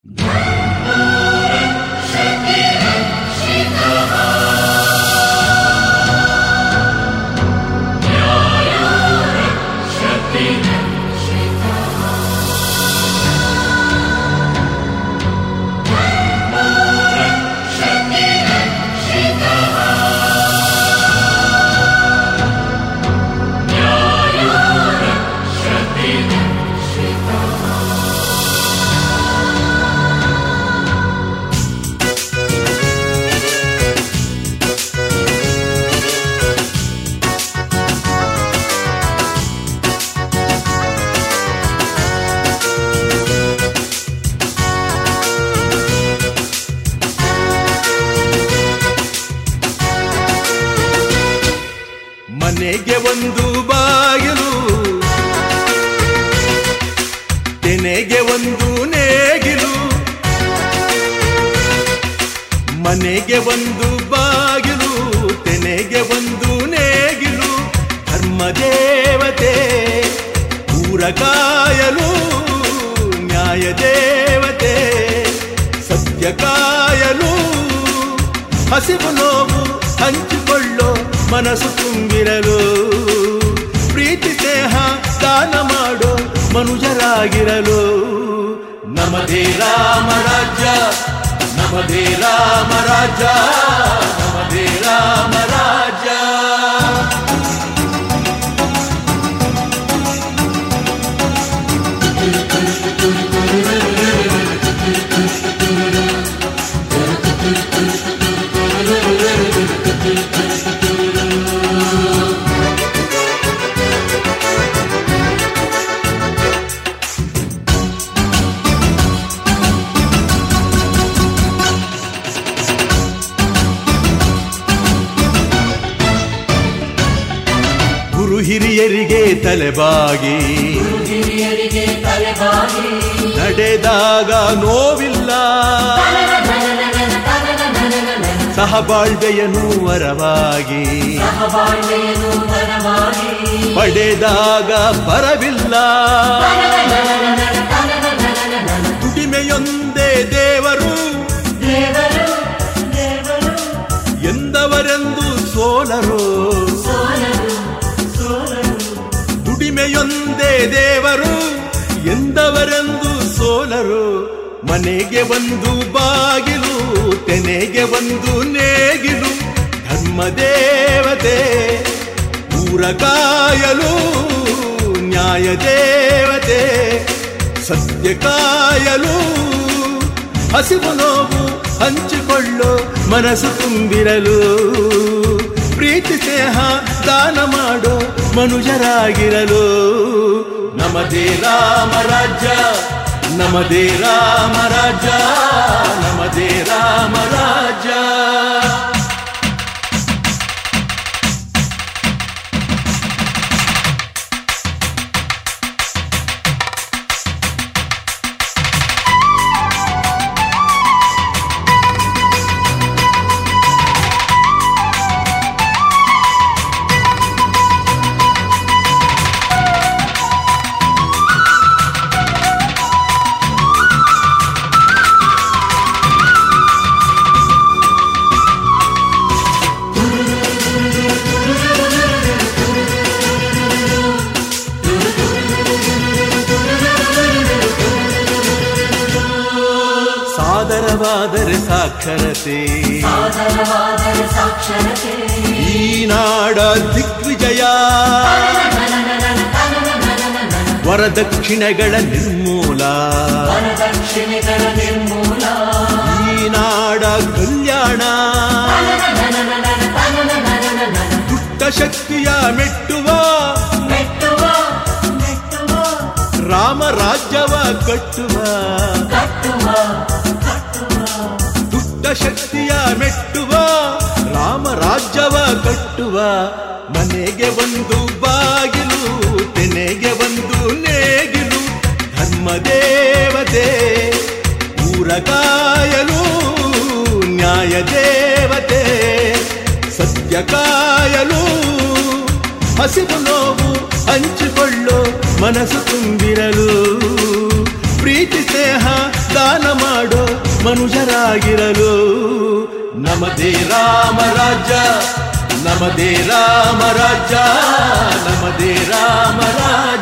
ಮನೆಗೆ ಒಂದು ಬಾಗಿಲು ತೆನೆಗೆ ಒಂದು ನೇಗಿಲು ಮನೆಗೆ ಒಂದು ಬಾಗಿಲು ತೆನೆಗೆ ಒಂದು ನೇಗಿಲು ಧರ್ಮದೇವತೆ ಊರಕಾಯಲು ನ್ಯಾಯ ದೇವತೆ ಸತ್ಯ ಕಾಯಲು ಹಸಿವು ನೋವು ಹಂಚಿಕೊಳ್ಳೋ ಮನಸ್ಸು ತುಂಬಿರಲು ಪ್ರೀತಿ ಸ್ನೇಹ ದಾನ ಮಾಡೋ ಮನುಜರಾಗಿರಲು ನಮದೇ ರಾಮ ರಾಜ್ಯ ನಮದೇ ರಾಮ ರಾಜ್ಯ ನಮದೇ ರಾಮ ರಾಜ್ಯ ಗುರು ಹಿರಿಯರಿಗೆ ತಲೆಬಾಗಿ ಹಿರಿಯರಿಗೆ ತಲೆಬಾಗಿ ನಡೆದಾಗ ನೋವಿಲ್ಲ ಸಹಬಾಳ್ವೆಯನು ವರವಾಗಿ ಸಹಬಾಳ್ವೆಯನ್ನು ವರವಾಗಿ ಪಡೆದಾಗ ಬರವಿಲ್ಲ ದುಡಿಮೆಯೊಂದೇ ದೇವರು ದೇವರು ದೇವರು ಎಂದವರೆಂದು ಸೋಲರು ಸೋಲರು ಸೋಲರು ದುಡಿಮೆಯೊಂದೇ ದೇವರು ಎಂದವರೆಂದು ಸೋಲರು ಮನೆಗೆ ಒಂದು ಬಾಗಿಲು ತೆನೆಗೆ ಒಂದು ನೇಗಿಲು ಧರ್ಮ ದೇವತೆ ಊರ ಕಾಯಲು ನ್ಯಾಯ ದೇವತೆ ಸತ್ಯ ಕಾಯಲು ಹಸಿವು ನೋವು ಹಂಚಿಕೊಳ್ಳೋ ಮನಸ್ಸು ತುಂಬಿರಲು ಪ್ರೀತಿ ಸ್ನೇಹ ದಾನ ಮಾಡೋ ಮನುಜರಾಗಿರಲು ನಮದೇ ರಾಮ ರಾಜ್ಯ ನಮದೇ ರಾಮ ರಾಜ್ಯ ನಮದೇ ರಾಮ ರಾಜ್ಯ ಸಾದರವಾದರೆ ಸಾಕ್ಷರತೆ ಸಾಧನವಾದರೆ ಸಾಕ್ಷರತೆ ಈ ನಾಡ ದಿಗ್ವಿಜಯ ವರದಕ್ಷಿಣೆಗಳ ನಿರ್ಮೂಲ ವರದಕ್ಷಿಣೆಗಳ ನಿರ್ಮೂಲ ಈ ನಾಡ ಕಲ್ಯಾಣ ದುಷ್ಟ ಶಕ್ತಿಯ ಮೆಟ್ಟುವ ಮೆಟ್ಟುವ ಮೆಟ್ಟುವ ರಾಮ ರಾಜ್ಯವ ಕಟ್ಟುವ ಕಟ್ಟುವ ದುಷ್ಟ ಶಕ್ತಿಯ ಮೆಟ್ಟುವ ರಾಮ ರಾಜ್ಯವ ಕಟ್ಟುವ ಮನೆಗೆ ಒಂದು ಬಾಗಿಲು ತೆನೆಗೆ ಒಂದು ನೇಗಿಲು ಧರ್ಮ ದೇವತೆ ಊರ ಕಾಯಲು ನ್ಯಾಯ ದೇವತೆ ಸತ್ಯ ಕಾಯಲು ಹಸಿವು ನೋವು ಹಂಚಿಕೊಳ್ಳೋ ಮನಸ್ಸು ತುಂಬಿರಲು ಪ್ರೀತಿ ಸ್ನೇಹ ದಾನ ಮಾಡು ಮನುಜರಾಗಿರಲು ನಮದೇ ರಾಮ ರಾಜ್ಯ ನಮದೇ ರಾಮ ರಾಜ್ಯ ನಮದೇ ರಾಮ ರಾಜ್ಯ